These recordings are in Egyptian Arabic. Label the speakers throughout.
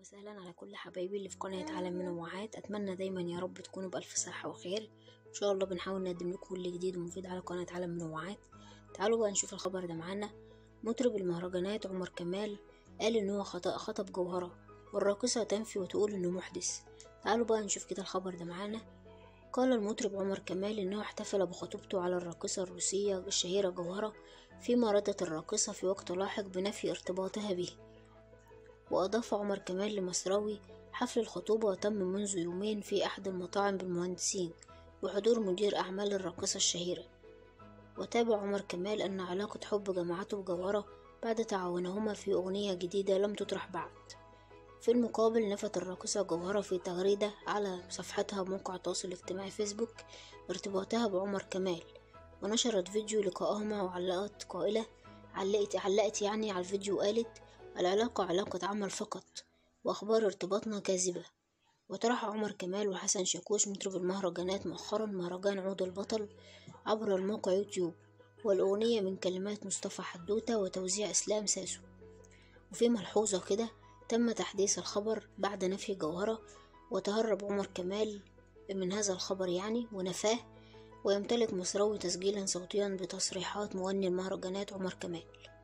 Speaker 1: وسهلا على كل حبايبي اللي في قناة عالم منوعات أتمنى دايما يا رب تكونوا بألف صحة وخير إن شاء الله بنحاول نقدم لكم كل جديد ومفيد على قناة عالم منوعات تعالوا بقى نشوف الخبر ده معانا مطرب المهرجانات عمر كمال قال إن هو خطأ خطب جوهرة والراقصة تنفي وتقول إنه محدث تعالوا بقى نشوف كده الخبر ده معانا قال المطرب عمر كمال إنه احتفل بخطوبته على الراقصة الروسية الشهيرة جوهرة فيما ردت الراقصة في وقت لاحق بنفي ارتباطها به وأضاف عمر كمال لمصراوي حفل الخطوبة تم منذ يومين في أحد المطاعم بالمهندسين بحضور مدير أعمال الراقصة الشهيرة وتابع عمر كمال أن علاقة حب جمعته بجوهرة بعد تعاونهما في أغنية جديدة لم تطرح بعد في المقابل نفت الراقصة جوهرة في تغريدة على صفحتها موقع التواصل الاجتماعي فيسبوك ارتباطها بعمر كمال ونشرت فيديو لقائهما وعلقت قائلة علقت علقت يعني على الفيديو وقالت العلاقة علاقة عمل فقط وأخبار ارتباطنا كاذبة وطرح عمر كمال وحسن شاكوش مطرب المهرجانات مؤخرا مهرجان عود البطل عبر الموقع يوتيوب والأغنية من كلمات مصطفى حدوتة وتوزيع إسلام ساسو وفي ملحوظة كده تم تحديث الخبر بعد نفي جوهرة وتهرب عمر كمال من هذا الخبر يعني ونفاه ويمتلك مصراوي تسجيلا صوتيا بتصريحات مغني المهرجانات عمر كمال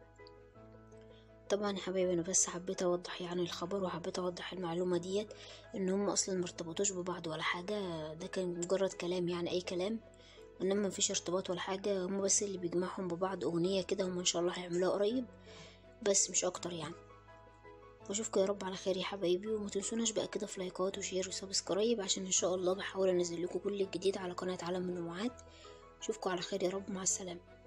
Speaker 1: طبعا يا حبايبي انا بس حبيت اوضح يعني الخبر وحبيت اوضح المعلومه ديت ان هم اصلا مرتبطوش ببعض ولا حاجه ده كان مجرد كلام يعني اي كلام انما مفيش ارتباط ولا حاجه هم بس اللي بيجمعهم ببعض اغنيه كده هم ان شاء الله هيعملوها قريب بس مش اكتر يعني واشوفكم يا رب على خير يا حبايبي وما تنسوناش بقى كده في لايكات وشير وسبسكرايب عشان ان شاء الله بحاول انزل لكم كل الجديد على قناه عالم النموعات اشوفكم على خير يا رب مع السلامه